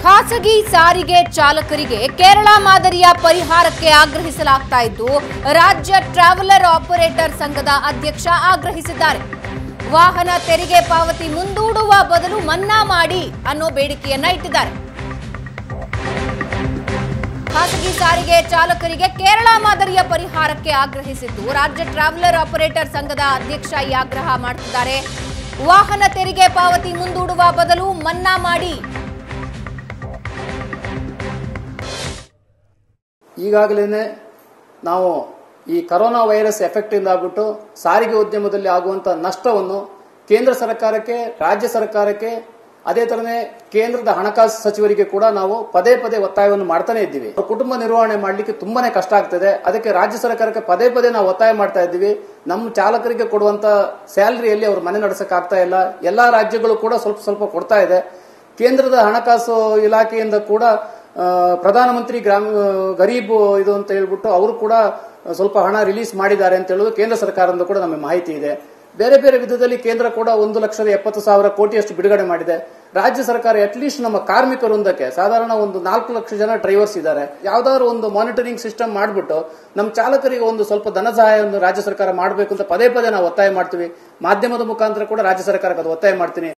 ಖಾಸಗಿ ಸಾರಿಗೆ ಚಾಲಕರಿಗೆ ಕೇರಳ ಮಾದರಿಯ ಪರಿಹಾರಕ್ಕೆ ಆಗ್ರಹಿಸಲಾಗ್ತಾ ಇದ್ದು ರಾಜ್ಯ ಟ್ರಾವೆಲರ್ ಆಪರೇಟರ್ ಸಂಘದ ಅಧ್ಯಕ್ಷ ಆಗ್ರಹಿಸಿದ್ದಾರೆ ವಾಹನ ತೆರಿಗೆ ಪಾವತಿ ಮುಂದೂಡುವ ಬದಲು ಮನ್ನಾ ಮಾಡಿ ಅನ್ನೋ ಬೇಡಿಕೆಯನ್ನ ಇಟ್ಟಿದ್ದಾರೆ ಖಾಸಗಿ ಸಾರಿಗೆ ಚಾಲಕರಿಗೆ ಕೇರಳ ಮಾದರಿಯ ಪರಿಹಾರಕ್ಕೆ ಆಗ್ರಹಿಸಿದ್ದು ರಾಜ್ಯ ಟ್ರಾವೆಲರ್ ಆಪರೇಟರ್ ಸಂಘದ ಅಧ್ಯಕ್ಷ ಈ ಆಗ್ರಹ ಮಾಡ್ತಿದ್ದಾರೆ ವಾಹನ ತೆರಿಗೆ ಪಾವತಿ ಮುಂದೂಡುವ ಬದಲು ಮನ್ನಾ ಮಾಡಿ ಈಗಾಗಲೇ ನಾವು ಈ ಕರೋನಾ ವೈರಸ್ ಎಫೆಕ್ಟ್ ಇಂದ ಆಗ್ಬಿಟ್ಟು ಸಾರಿಗೆ ಉದ್ಯಮದಲ್ಲಿ ಆಗುವಂತ ನಷ್ಟವನ್ನು ಕೇಂದ್ರ ಸರ್ಕಾರಕ್ಕೆ ರಾಜ್ಯ ಸರ್ಕಾರಕ್ಕೆ ಅದೇ ತರನೇ ಕೇಂದ್ರದ ಹಣಕಾಸು ಸಚಿವರಿಗೆ ಕೂಡ ನಾವು ಪದೇ ಪದೇ ಒತ್ತಾಯವನ್ನು ಮಾಡ್ತಾನೆ ಇದ್ದೀವಿ ಕುಟುಂಬ ನಿರ್ವಹಣೆ ಮಾಡಲಿಕ್ಕೆ ತುಂಬಾನೇ ಕಷ್ಟ ಆಗ್ತದೆ ಅದಕ್ಕೆ ರಾಜ್ಯ ಸರ್ಕಾರಕ್ಕೆ ಪದೇ ಪದೇ ನಾವು ಒತ್ತಾಯ ಮಾಡ್ತಾ ಇದ್ದೀವಿ ನಮ್ಮ ಚಾಲಕರಿಗೆ ಕೊಡುವಂತ ಸ್ಯಾಲರಿಯಲ್ಲಿ ಅವರು ಮನೆ ನಡೆಸಕ್ ಆಗ್ತಾ ಇಲ್ಲ ಎಲ್ಲಾ ರಾಜ್ಯಗಳು ಕೂಡ ಸ್ವಲ್ಪ ಸ್ವಲ್ಪ ಕೊಡ್ತಾ ಇದೆ ಕೇಂದ್ರದ ಹಣಕಾಸು ಇಲಾಖೆಯಿಂದ ಕೂಡ ಆ, ಪ್ರಧಾನಮಂತ್ರಿ ಗ್ರಾಮ ಗರೀಬ್ ಇದು ಅಂತ ಹೇಳ್ಬಿಟ್ಟು ಅವರು ಕೂಡ ಸ್ವಲ್ಪ ಹಣ ರಿಲೀಸ್ ಮಾಡಿದ್ದಾರೆ ಅಂತ ಹೇಳೋದು ಕೇಂದ್ರ ಸರ್ಕಾರದಿಂದ ಕೂಡ ನಮಗೆ ಮಾಹಿತಿ ಇದೆ ಬೇರೆ ಬೇರೆ ವಿಧದಲ್ಲಿ ಕೇಂದ್ರ ಕೂಡ ಒಂದು ಲಕ್ಷದ ಎಪ್ಪತ್ತು ಸಾವಿರ ಕೋಟಿಯಷ್ಟು ಬಿಡುಗಡೆ ಮಾಡಿದೆ ರಾಜ್ಯ ಸರ್ಕಾರ ಅಟ್ಲೀಸ್ಟ್ ನಮ್ಮ ಕಾರ್ಮಿಕ ವೃಂದಕ್ಕೆ ಸಾಧಾರಣ ಒಂದು ನಾಲ್ಕು ಲಕ್ಷ ಜನ ಡ್ರೈವರ್ಸ್ ಇದ್ದಾರೆ ಯಾವ್ದಾದ್ರು ಒಂದು ಮಾನಿಟರಿಂಗ್ ಸಿಸ್ಟಮ್ ಮಾಡಿಬಿಟ್ಟು ನಮ್ಮ ಚಾಲಕರಿಗೆ ಒಂದು ಸ್ವಲ್ಪ ಧನ ಸಹಾಯವನ್ನು ರಾಜ್ಯ ಸರ್ಕಾರ ಮಾಡಬೇಕು ಅಂತ ಪದೇ ಪದೇ ನಾವು ಒತ್ತಾಯ ಮಾಡ್ತೀವಿ ಮಾಧ್ಯಮದ ಮುಖಾಂತರ ಕೂಡ ರಾಜ್ಯ ಸರ್ಕಾರಕ್ಕೆ ಅದು ಒತ್ತಾಯ ಮಾಡ್ತೀನಿ